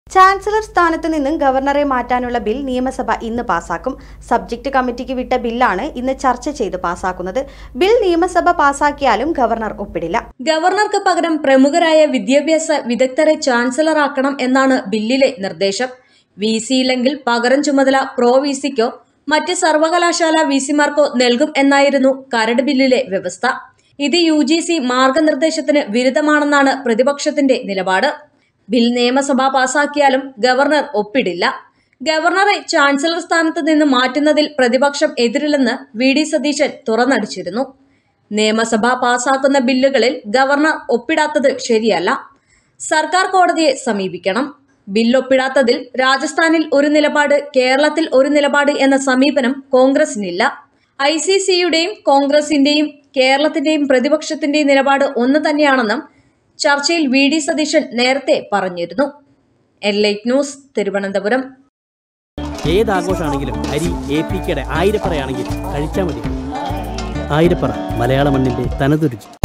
chancellor സ്ഥാനത്ത് നിന്നും ഗവർണറെ മാറ്റാനുള്ള ബിൽ നിയമസഭ ഇന്ന് പാസാക്കും സബ്ജക്ട് കമ്മിറ്റിക്ക് വിട്ട ബില്ലാണ് ഇന്ന് ചർച്ച ചെയ്ത് പാസാക്കുന്നത് ബിൽ നിയമസഭ പാസാക്കിയാലും ഗവർണർ ഒപ്പിടില്ല ഗവർണർക്ക് പകരം പ്രമുഖരായ വിദ്യാഭ്യാസ വിദഗ്ധരെ ചാൻസലറാക്കണം എന്നാണ് ബില്ലിലെ നിർദ്ദേശം വി സിയില്ലെങ്കിൽ പകരം ചുമതല പ്രോ വി സിക്കോ മറ്റ് സർവകലാശാല വി സിമാർക്കോ നൽകും എന്നായിരുന്നു കരട് ബില്ലിലെ വ്യവസ്ഥ ഇത് യു ജി സി മാർഗനിർദ്ദേശത്തിന് വിരുദ്ധമാണെന്നാണ് പ്രതിപക്ഷത്തിന്റെ നിലപാട് ബിൽ നിയമസഭ പാസാക്കിയാലും ഗവർണർ ഒപ്പിടില്ല ഗവർണറെ ചാൻസലർ സ്ഥാനത്ത് നിന്ന് മാറ്റുന്നതിൽ പ്രതിപക്ഷം എതിരില്ലെന്ന് വി ഡി സതീശൻ തുറന്നടിച്ചിരുന്നു നിയമസഭ പാസാക്കുന്ന ബില്ലുകളിൽ ഗവർണർ ഒപ്പിടാത്തത് ശരിയല്ല സർക്കാർ കോടതിയെ സമീപിക്കണം ബിൽ ഒപ്പിടാത്തതിൽ രാജസ്ഥാനിൽ ഒരു നിലപാട് കേരളത്തിൽ ഒരു നിലപാട് എന്ന സമീപനം കോൺഗ്രസിനില്ല ഐ സി സിയുടെയും കോൺഗ്രസിന്റെയും കേരളത്തിന്റെയും പ്രതിപക്ഷത്തിന്റെയും നിലപാട് ഒന്ന് തന്നെയാണെന്നും ചർച്ചയിൽ വി ഡി സതീശൻ നേരത്തെ പറഞ്ഞിരുന്നു എൽ ലൈറ്റ് ന്യൂസ് തിരുവനന്തപുരം ഏത് ആഘോഷമാണെങ്കിലും അരി എ പി കെയുടെ ആയിരപ്പറയാണെങ്കിൽ കഴിച്ചാൽ മതി ആയിരപ്പറ മലയാള മണ്ണിന്റെ തനതുരുചി